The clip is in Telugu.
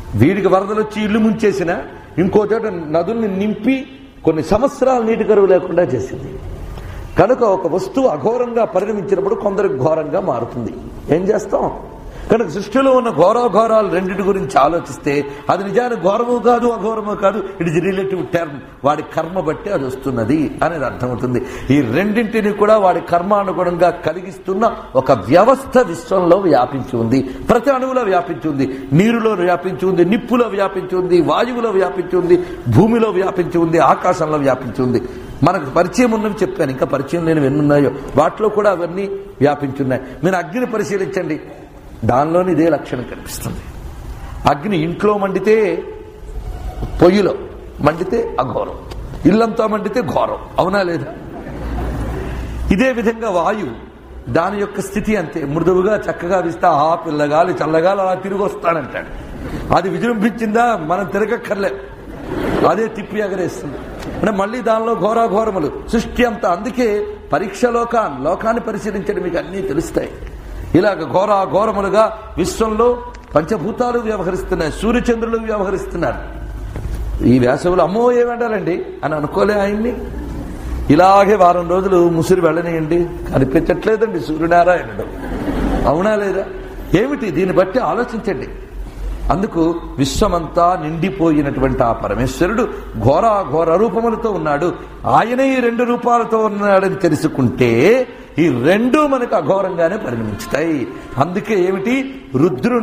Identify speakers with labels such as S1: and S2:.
S1: వీడికి వరదలు వచ్చి ఇల్లు ముంచేసిన ఇంకో చోట నదుల్ని నింపి కొన్ని సంవత్సరాలు నీటి కరువు లేకుండా చేసింది కనుక ఒక వస్తువు అఘోరంగా పరిణమించినప్పుడు కొందరికి ఘోరంగా మారుతుంది ఏం చేస్తాం కనుక సృష్టిలో ఉన్న ఘోరాఘోరాలు రెండింటి గురించి ఆలోచిస్తే అది నిజానికి ఘోరము కాదు అఘోరము కాదు ఇట్ ఇస్ రిలేటివ్ టర్మ్ వాడి కర్మ బట్టి అది వస్తున్నది అనేది అర్థమవుతుంది ఈ రెండింటిని కూడా వాడి కర్మానుగుణంగా కలిగిస్తున్న ఒక వ్యవస్థ విశ్వంలో వ్యాపించి ఉంది ప్రతి అణువులో వ్యాపించి ఉంది నీరులో వ్యాపించి ఉంది నిప్పులో వ్యాపించి ఉంది వాయువులో వ్యాపించి ఉంది భూమిలో వ్యాపించి ఉంది ఆకాశంలో వ్యాపించి ఉంది మనకు పరిచయం ఉన్నవి చెప్పాను ఇంకా పరిచయం లేనివి ఎన్ని ఉన్నాయో వాటిలో కూడా అవన్నీ వ్యాపించున్నాయి మీరు అగ్నిని పరిశీలించండి దానిలోని ఇదే లక్షణం కనిపిస్తుంది అగ్ని ఇంట్లో మండితే పొయ్యిలో మండితే అఘోరం ఇల్లంతా మండితే ఘోరం అవునా లేదా ఇదే విధంగా వాయువు దాని యొక్క స్థితి అంతే మృదువుగా చక్కగా విస్తా ఆ పిల్లగాలి చల్లగాలి అలా తిరిగి వస్తాడంటాడు అది విజృంభించిందా మనం తిరగక్కర్లే అదే తిప్పి ఎగరేస్తుంది అంటే మళ్ళీ దానిలో ఘోరాఘోరములు సృష్టి అంతా అందుకే పరీక్ష లోకాన్ లోకాన్ని పరిశీలించడం మీకు అన్నీ తెలుస్తాయి ఇలాగ ఘోర ఘోరములుగా విశ్వంలో పంచభూతాలు వ్యవహరిస్తున్నాయి సూర్యచంద్రులు వ్యవహరిస్తున్నారు ఈ వేసవులు అమ్మో ఏమంటారండి అని అనుకోలే ఆయన్ని ఇలాగే వారం రోజులు ముసిరి వెళ్ళనియండి కనిపించట్లేదండి సూర్యనారాయణుడు అవునా లేదా ఏమిటి దీన్ని బట్టి ఆలోచించండి అందుకు విశ్వమంతా నిండిపోయినటువంటి ఆ పరమేశ్వరుడు ఘోర ఘోర రూపములతో ఉన్నాడు ఆయనే ఈ రెండు రూపాలతో ఉన్నాడని తెలుసుకుంటే ఈ రెండు మనకు అఘోరంగానే పరిణమించుతాయి అందుకే ఏమిటి రుద్రుని